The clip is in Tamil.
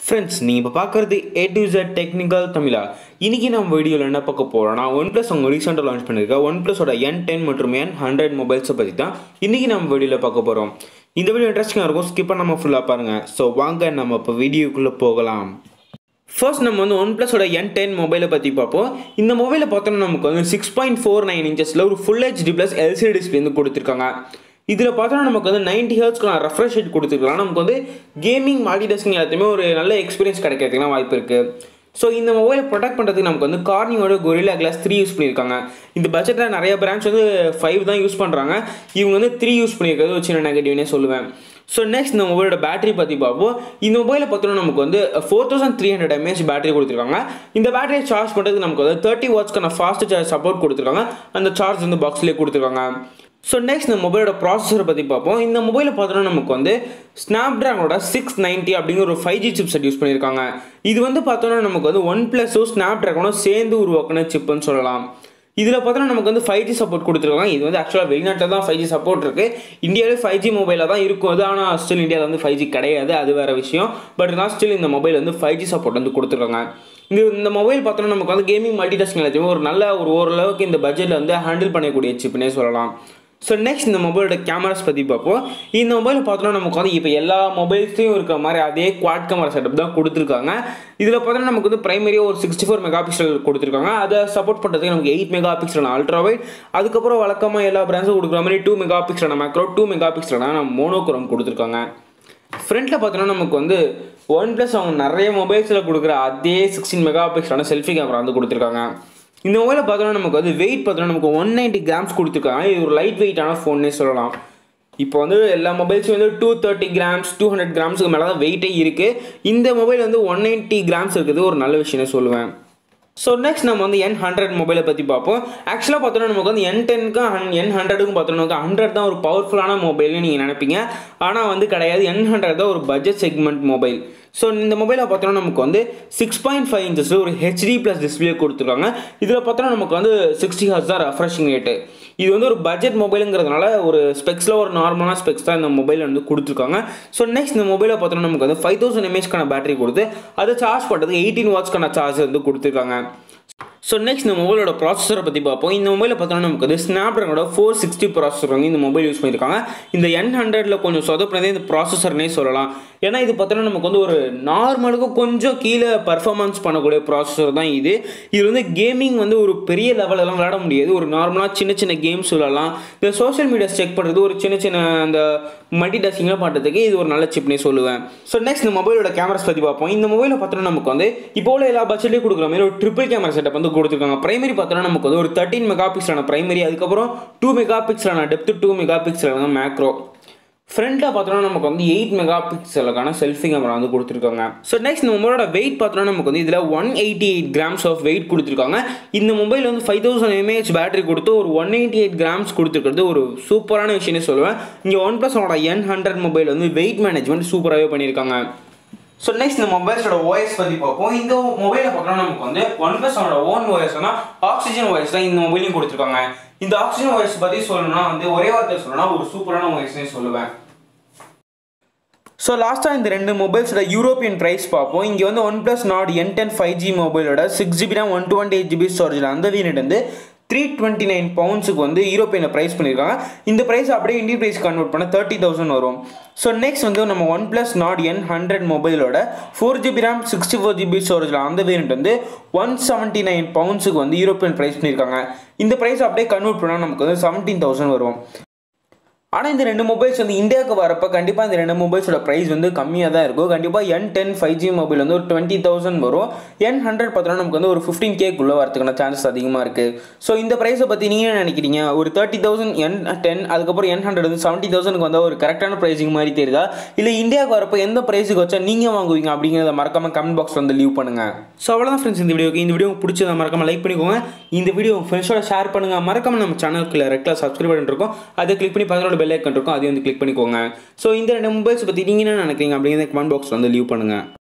ஃப்ரெண்ட்ஸ் நீங்கள் இப்போ பார்க்குறது ஏ டு Z டெக்னிக்கல் தமிழா இன்றைக்கி நம்ம வீடியோவில் என்ன பார்க்க போகிறோம்னா ஒன் ப்ளஸ் அவங்க ரீசெண்டாக லான்ச் பண்ணியிருக்க ஒன் ப்ளஸோட என் டென் மற்றும் என் ஹண்ட்ரட் மொபைல்ஸை பற்றி தான் இன்றைக்கி நம்ம வீடியோவில் பார்க்க போகிறோம் இந்த வீடியோ இன்ட்ரெஸ்டிங்காக இருக்கும் ஸ்கிப் பண்ணாமல் ஃபுல்லாக பாருங்கள் ஸோ வாங்க நம்ம இப்போ வீடியோக்குள்ளே போகலாம் ஃபர்ஸ்ட் நம்ம வந்து ஒன் ப்ளஸோட என் டென் மொபைலை பற்றி பார்ப்போம் இந்த மொபைலை பார்த்தோன்னா நமக்கு வந்து சிக்ஸ் பாயிண்ட் ஃபோர் நைன் இன்ச்சஸில் ஒரு full HD plus LCD display வந்து கொடுத்துருக்காங்க இதில் பார்த்தோன்னா நமக்கு வந்து நைன்டி ஹர்ட்ஸ்க்கான ரெஃப்ரெஷ் ரேட் கொடுத்துருக்கலாம் நமக்கு வந்து கேமிங் மல்டிடாஸ்கிங் எல்லாத்தையுமே ஒரு நல்ல எக்ஸ்பீரியன்ஸ் கிடைக்கிறதுக்குலாம் வாய்ப்பு இருக்குது ஸோ இந்த மொபைலை ப்ரொடெக்ட் பண்ணுறதுக்கு நமக்கு வந்து கார்னியோட கொரில்லா கிளாஸ் த்ரீ யூஸ் பண்ணியிருக்காங்க இந்த பட்ஜெட்டில் நிறைய பிராண்ட்ஸ் வந்து ஃபைவ் தான் யூஸ் பண்ணுறாங்க இவங்க வந்து த்ரீ யூஸ் பண்ணியிருக்கிறது ஒரு சின்ன நெகட்டிவ்னே சொல்லுவேன் ஸோ நெக்ஸ்ட் இந்த மொபைலோட பேட்டரி பற்றி பார்ப்போம் இந்த மொபைலை பார்த்தோன்னா நமக்கு வந்து four thousand three hundred mAh battery கொடுத்துருக்காங்க இந்த பேட்டரியை சார்ஜ் பண்ணுறதுக்கு நமக்கு வந்து தேர்ட்டி வாட்ஸ்க்கான ஃபாஸ்ட் சார்ஜ் சப்போர்ட் கொடுத்துருக்காங்க அந்த சார்ஜ் வந்து பாக்ஸ்லேயே கொடுத்துருக்காங்க ஸோ நெக்ஸ்ட் இந்த மொபைலோட ப்ராசஸரை பற்றி பார்ப்போம் இந்த மொபைலை பார்த்தோன்னா நமக்கு வந்து ஸ்னாப் ட்ராகனோட சிக்ஸ் நைன்ட்டி அப்படிங்கிற ஒரு five G chipset use பண்ணியிருக்காங்க இது வந்து பார்த்தோன்னா நமக்கு வந்து ஒன் ப்ளஸும் ஸ்னாப் ட்ராகனும் சேர்ந்து உருவாக்கின சிப்புன்னு சொல்லலாம் இதில் பார்த்தோன்னா நமக்கு வந்து ஃபைவ் ஜி சப்போர்ட் கொடுத்துருக்காங்க இது வந்து ஆக்சுவலாக வெளிநாட்டில் தான் ஃபைவ் ஜி சப்போர்ட் இருக்குது இந்தியாவிலே ஃபைவ் ஜி மொபைலாக தான் இருக்கும் அது ஆனால் ஸ்டில் இந்தியாவில் வந்து ஃபைவ் ஜி கிடையாது அது வேறு விஷயம் பட் நான் ஸ்டில் இந்த மொபைல் வந்து ஃபைவ் ஜி சப்போர்ட் வந்து கொடுத்துருக்காங்க இந்த இந்த மொபைல் பார்த்தோன்னா நமக்கு வந்து கேமிங் மல்டி டாஸ்கிங் எல்லாத்தையுமே ஒரு நல்ல ஒரு ஓரளவுக்கு இந்த பட்ஜெட்டில் வந்து ஹேண்டில் பண்ணக்கூடிய சிப்னே சொல்லலாம் ஸோ நெக்ஸ்ட் இந்த மொபைலோட கேமராஸ் பற்றி பார்ப்போம் இந்த மொபைல் பார்த்தோன்னா நமக்கு வந்து இப்போ எல்லா மொபைல்ஸ்லையும் இருக்கிற மாதிரி அதே குவாட் கேமரா செட்டப் தான் கொடுத்துருக்காங்க இதில் பார்த்தோன்னா நமக்கு வந்து பிரைமரியாக ஒரு சிக்ஸ்டி ஃபோர் மெகா பிக்சல் கொடுத்துருக்காங்க அதை சப்போர்ட் பண்ணுறதுக்கு நமக்கு எயிட் மெகா பிக்சலான அல்ட்ரா வைட் அதுக்கப்புறம் வழக்கமாக எல்லா பிராண்ட்ஸும் கொடுக்குற மாதிரி டூ மெகா பிக்சலான மேக்ரோ டூ மெகா பிக்சலான நம்ம மோனோக்ரோம் கொடுத்துருக்காங்க ஃப்ரண்ட்டில் பார்த்தோன்னா நமக்கு வந்து ஒன் ப்ளஸ் அவங்க நிறைய மொபைல்ஸில் கொடுக்குற அதே சிக்ஸ்டீன் மெகா பிக்சலான செல்ஃபி கேமரா வந்து கொடுத்துருக்காங்க இந்த மொபைலில் பார்த்தோன்னா நமக்கு வந்து வெயிட் பார்த்தோன்னா நமக்கு ஒன் நைன்ட்டி கிராம்ஸ் கொடுத்துருக்காங்க இது ஒரு லைட் வெயிட்டான ஃபோன்னே சொல்லலாம் இப்போ வந்து எல்லா மொபைல்ஸும் வந்து two thirty grams two hundred கிராம்ஸுக்கு மேலே தான் வெயிட்டே இருக்குது இந்த மொபைல் வந்து ஒன் நைன்ட்டி கிராம்ஸ் இருக்குது ஒரு நல்ல விஷயம்னு சொல்லுவேன் ஸோ நெக்ஸ்ட் நம்ம வந்து என் ஹண்ட்ரட் மொபைலை பற்றி பார்ப்போம் ஆக்சுவலாக பார்த்தோன்னா நமக்கு வந்து என் டென்க்கும் என் ஹண்ட்ரடுக்கும் பார்த்தோன்னா நமக்கு ஹண்ட்ரட் தான் ஒரு பவர்ஃபுல்லான மொபைல்னு நீங்கள் நினைப்பீங்க ஆனால் வந்து கிடையாது என் ஹண்ட்ரட் தான் ஒரு பட்ஜெட் செக்மெண்ட் மொபைல் ஸோ இந்த மொபைலை பார்த்தோன்னா நமக்கு வந்து சிக்ஸ் பாயிண்ட் ஃபைவ் இன்ச்சஸில் ஒரு ஹெச்டி ப்ளஸ் டிஸ்பிளே கொடுத்துருக்காங்க இதில் பார்த்தோன்னா நமக்கு வந்து சிக்ஸ்டி ஹர்ஸ் தான் ரெஃப்ரெஷிங் ரேட்டு இது வந்து ஒரு பட்ஜெட் மொபைலுங்கிறதுனால ஒரு ஸ்பெக்ஸில் ஒரு நார்மலான ஸ்பெக்ஸ் தான் இந்த மொபைல் வந்து கொடுத்துருக்காங்க ஸோ நெக்ஸ்ட் இந்த மொபைலை பார்த்தோன்னா நமக்கு வந்து ஃபைவ் தௌசண்ட் எம்ஏஹெச்க்கான பேட்டரி கொடுத்து அதை சார்ஜ் பண்ணுறதுக்கு எயிட்டீன் வாட்ஸ்க்கான சார்ஜ் வந்து கொடுத்துருக்காங்க ஸோ நெக்ஸ்ட் இந்த மொபைலோட ப்ராசஸரை பற்றி பார்ப்போம் இந்த மொபைலில் பார்த்தோன்னா நமக்கு வந்து ஸ்னாப்ட்ராகனோட ஃபோர் சிக்ஸ்டி ப்ராசஸர் வந்து இந்த மொபைல் யூஸ் பண்ணியிருக்காங்க இந்த என் ஹண்ட்ரடில் கொஞ்சம் சொதப்பினதே இந்த ப்ராசஸர்னே சொல்லலாம் ஏன்னா இது பார்த்தோன்னா நமக்கு வந்து ஒரு நார்மலுக்கு கொஞ்சம் கீழே பர்ஃபார்மன்ஸ் பண்ணக்கூடிய ப்ராசஸர் தான் இது இது வந்து கேமிங் வந்து ஒரு பெரிய லெவலெல்லாம் விளையாட முடியாது ஒரு நார்மலாக சின்ன சின்ன கேம்ஸ் விளாடலாம் இந்த சோஷியல் மீடியாஸ் செக் பண்ணுறது ஒரு சின்ன சின்ன அந்த மல்டி டாஸ்கிங்லாம் பண்ணுறதுக்கு இது ஒரு நல்ல சிப்னே சொல்லுவேன் ஸோ நெக்ஸ்ட் இந்த மொபைலோட கேமராஸ் பற்றி பார்ப்போம் இந்த மொபைலில் பார்த்தோன்னா நமக்கு வந்து இப்போ உள்ள எல்லா பட்ஜெட்லேயும் கொடுக்குற மாதிரி ஒரு ட்ரிபிள் கேமரா செட்டப் வந்து கொடுத்துருக்காங்க பிரைமரி பார்த்தோன்னா நமக்கு வந்து ஒரு தேர்ட்டின் மெகா பிக்சலான பிரைமரி அதுக்கப்புறம் டூ மெகா பிக்சலான டெப்த் டூ மெகா பிக்சலான மேக்ரோ ஃப்ரண்ட்டில் பார்த்தோன்னா நமக்கு வந்து எயிட் மெகா பிக்சலுக்கான செல்ஃபி கேமரா வந்து கொடுத்துருக்காங்க ஸோ நெக்ஸ்ட் இந்த மொபைலோட வெயிட் பார்த்தோன்னா நமக்கு வந்து இதில் one eighty eight grams of weight கொடுத்துருக்காங்க இந்த மொபைல் வந்து ஃபைவ் தௌசண்ட் எம்ஏஹெச் பேட்டரி கொடுத்து ஒரு ஒன் எயிட்டி எயிட் கிராம்ஸ் கொடுத்துருக்கிறது ஒரு சூப்பரான விஷயம்னே சொல்லுவேன் இங்கே ஒன் ப்ளஸோட என் ஹண்ட்ரட் மொபைல் வந்து வெயிட் மேனேஜ்மெண்ட் சூப்பராகவே பண்ணியிருக்காங்க ஸோ நெக்ஸ்ட் இந்த மொபைல்ஸோட ஓஎஸ் பற்றி பார்ப்போம் இந்த மொபைலை பார்த்தோம்னா நமக்கு வந்து ஒன் ப்ளஸோட ஓன் ஓஎஸ்னா ஆக்சிஜன் ஓஎஸ் தான் இந்த மொபைலையும் கொடுத்துருக்காங்க இந்த ஆக்சிஜன் ஓஎஸ் பற்றி சொல்லணும்னா வந்து ஒரே வார்த்தை சொல்லணும்னா ஒரு சூப்பரான ஓஎஸ்னே சொல்லுவேன் ஸோ லாஸ்ட்டாக இந்த ரெண்டு மொபைல்ஸோட யூரோப்பியன் ப்ரைஸ் பார்ப்போம் இங்கே வந்து one plus not N ten five G மொபைலோட six GB RAM one twenty eight GB ஸ்டோரேஜில் அந்த வீனிட் வந்து த்ரீ டுவெண்ட்டி நைன் பவுண்ட்ஸுக்கு வந்து யூரோப்பியனில் ப்ரைஸ் பண்ணியிருக்காங்க இந்த ப்ரைஸ் அப்படியே இந்தியன் ப்ரைஸ் கன்வெர்ட் பண்ண தேர்ட்டி தௌசண்ட் வரும் ஸோ நெக்ஸ்ட் வந்து நம்ம one plus not N hundred மொபைலோட four GB RAM sixty four GB ஸ்டோரேஜில் அந்த வேரியண்ட் வந்து ஒன் செவன்ட்டி நைன் பவுண்ட்ஸுக்கு வந்து யூரோப்பியன் ப்ரைஸ் பண்ணியிருக்காங்க இந்த ப்ரைஸ் அப்படியே கன்வெர்ட் பண்ணால் நமக்கு வந்து செவன்டீன் தௌசண்ட் வரும் ஆனால் இந்த ரெண்டு மொபைல்ஸ் வந்து இந்தியாவுக்கு வரப்போ கண்டிப்பாக இந்த ரெண்டு மொபைல்ஸோட ப்ரைஸ் வந்து கம்மியாக தான் இருக்கும் கண்டிப்பாக N ten five G mobile வந்து ஒரு டுவெண்ட்டி தௌசண்ட் வரும் என் ஹண்ட்ரட் பார்த்தோன்னா நமக்கு வந்து ஒரு ஃபிஃப்டீன் கேக்குள்ளே வரதுக்கான சான்சஸ் அதிகமாக இருக்குது ஸோ இந்த ப்ரைஸை பற்றி நீங்கள் என்ன நினைக்கிறீங்க ஒரு தேர்ட்டி தௌசண்ட் என் டென் அதுக்கப்புறம் என் ஹண்ட்ரட் வந்து செவன்ட்டி தௌசண்ட்க்கு வந்தால் ஒரு கரெக்டான ப்ரைஸிங் மாதிரி தெரியுதா இல்லை இந்தியாவுக்கு வரப்போ எந்த ப்ரைஸுக்கு வச்சா நீங்கள் வாங்குவீங்க அப்படிங்கிறத மறக்காம கமெண்ட் பாக்ஸ் வந்து லீவ் பண்ணுங்கள் ஸோ அவ்வளோதான் ஃப்ரெண்ட்ஸ் இந்த வீடியோக்கு இந்த வீடியோ பிடிச்சதை மறக்காம லைக் பண்ணிக்கோங்க இந்த வீடியோ ஃப்ரெண்ட்ஸோட ஷேர் பண்ணுங்கள் மறக்காம நம்ம சேனலுக்கு ரெக்டாக சப்ஸ்கிரைப் பண்ணிருக்கோம் அதை கிளிக் பண்ணி பக்கத்தோட பெல் ஐக்கன் இருக்கும் அதையும் வந்து கிளிக் பண்ணிக்கோங்க ஸோ இந்த ரெண்டு மொபைல்ஸ் பற்றி நீங்கள் என்ன நினைக்கிறீங்க அப்படிங்கிறத கமெண்ட் பாக்ஸ் வந்து லீவ் பண்ணுங்கள்